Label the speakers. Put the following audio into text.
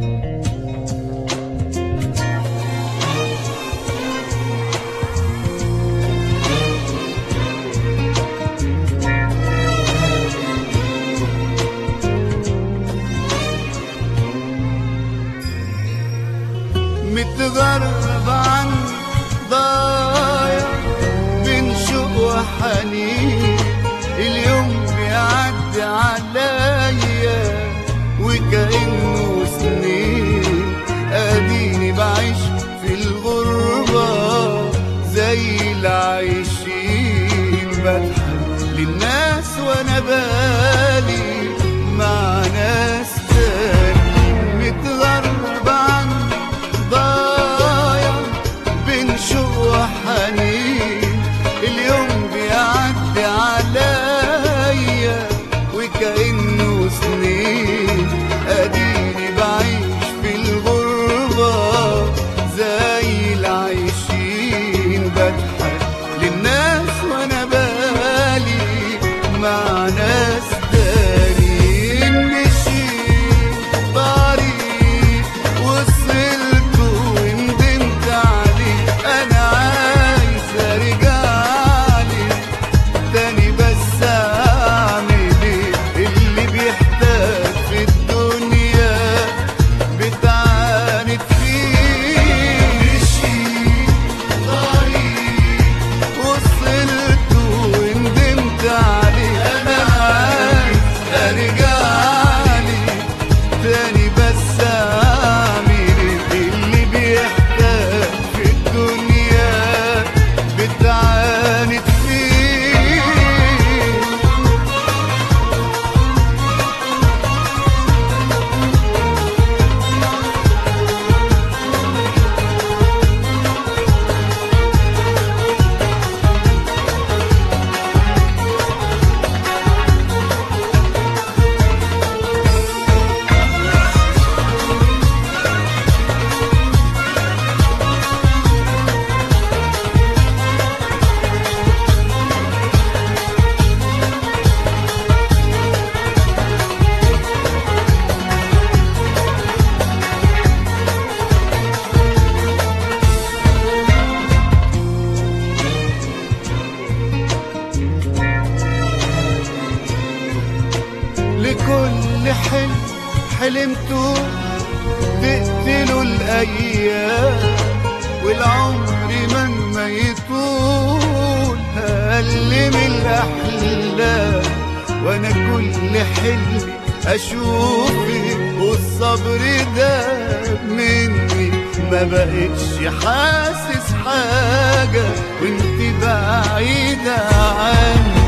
Speaker 1: متغرب عن ضايع بين شوق وحنين اليوم بيعدي عليا وكأنه سنين اديني بعيش في الغربة زي العايشين بضحك للناس وانا بالي مع ناس تاني متغرب عن ضايع بين شوق وحنين اليوم بيعدي عليا وكأنه سنين اديني بعيش في الغربة زي العايشين بضحك للناس وانا بالي مع ناس تانيين مشيت طريق وصلت وندمت عليه انا عايز ارجع لي تاني بس اعمل ايه اللي بيحتاج في الدنيا بتعاند فيه مشيت طريق وصلت وندمت عليه انا عايز ارجع لي تاني بس اعمل ايه اللي بيحتاج في الدنيا بتعاند فيه لكل حلم حلمته تقتله الأيام والعمر من ما يطول أقل من الأحلام وأنا كل حلمي أشوفك والصبر ده مني ما بقتش حاسس حاجة وانت بعيدة عني